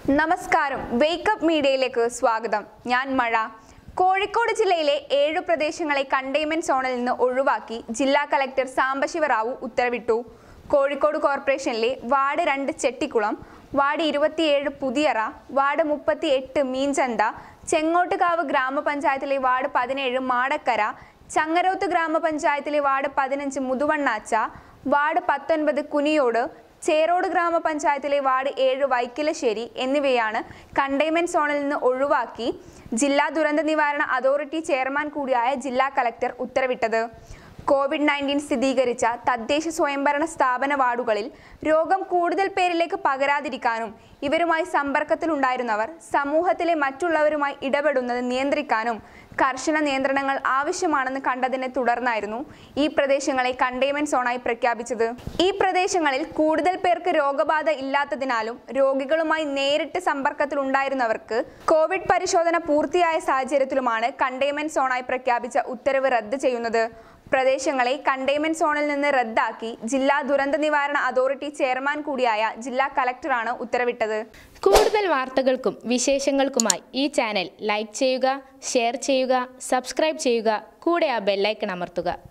നമസ്കാരം വേക്കപ്പ് മീഡിയയിലേക്ക് സ്വാഗതം ഞാൻ മഴ കോഴിക്കോട് ജില്ലയിലെ ഏഴു പ്രദേശങ്ങളെ കണ്ടെയ്ൻമെന്റ് സോണിൽ നിന്ന് ഒഴിവാക്കി ജില്ലാ കലക്ടർ സാംബശിവറാവു ഉത്തരവിട്ടു കോഴിക്കോട് കോർപ്പറേഷനിലെ വാർഡ് രണ്ട് ചെട്ടിക്കുളം വാർഡ് ഇരുപത്തിയേഴ് പുതിയറ വാർഡ് മുപ്പത്തി എട്ട് മീൻചന്ത ചെങ്ങോട്ടുകാവ് ഗ്രാമപഞ്ചായത്തിലെ വാർഡ് പതിനേഴ് മാടക്കര ചങ്ങരോത്ത് ഗ്രാമപഞ്ചായത്തിലെ വാർഡ് പതിനഞ്ച് മുതുവണ്ണാച്ച വാർഡ് പത്തൊൻപത് കുനിയോട് ചേറോട് ഗ്രാമപഞ്ചായത്തിലെ വാർഡ് ഏഴ് വൈക്കിലശ്ശേരി എന്നിവയാണ് കണ്ടെയ്ൻമെന്റ് സോണിൽ നിന്ന് ഒഴിവാക്കി ജില്ലാ ദുരന്ത നിവാരണ അതോറിറ്റി ചെയർമാൻ കൂടിയായ ജില്ലാ കലക്ടർ ഉത്തരവിട്ടത് കോവിഡ് നയൻറ്റീൻ സ്ഥിരീകരിച്ച തദ്ദേശ സ്വയംഭരണ സ്ഥാപന വാർഡുകളിൽ രോഗം കൂടുതൽ പേരിലേക്ക് പകരാതിരിക്കാനും ഇവരുമായി സമ്പർക്കത്തിലുണ്ടായിരുന്നവർ സമൂഹത്തിലെ മറ്റുള്ളവരുമായി ഇടപെടുന്നത് നിയന്ത്രിക്കാനും കർശന നിയന്ത്രണങ്ങൾ ആവശ്യമാണെന്ന് കണ്ടതിനെ തുടർന്നായിരുന്നു ഈ പ്രദേശങ്ങളെ കണ്ടെയ്ൻമെന്റ് സോണായി പ്രഖ്യാപിച്ചത് ഈ പ്രദേശങ്ങളിൽ കൂടുതൽ പേർക്ക് രോഗബാധ ഇല്ലാത്തതിനാലും രോഗികളുമായി നേരിട്ട് സമ്പർക്കത്തിലുണ്ടായിരുന്നവർക്ക് കോവിഡ് പരിശോധന പൂർത്തിയായ സാഹചര്യത്തിലുമാണ് കണ്ടെയ്ൻമെന്റ് സോണായി പ്രഖ്യാപിച്ച ഉത്തരവ് റദ്ദ് ചെയ്യുന്നത് പ്രദേശങ്ങളെ കണ്ടെയ്ൻമെന്റ് സോണിൽ നിന്ന് റദ്ദാക്കി ജില്ലാ ദുരന്ത നിവാരണ അതോറിറ്റി ചെയർമാൻ കൂടിയായ ജില്ലാ കലക്ടറാണ് ഉത്തരവിട്ടത് കൂടുതൽ വാർത്തകൾക്കും വിശേഷങ്ങൾക്കുമായി ഈ ചാനൽ ലൈക്ക് ചെയ്യുക ഷെയർ ചെയ്യുക സബ്സ്ക്രൈബ് ചെയ്യുക കൂടെ ആ ബെല്ലൈക്കൺ അമർത്തുക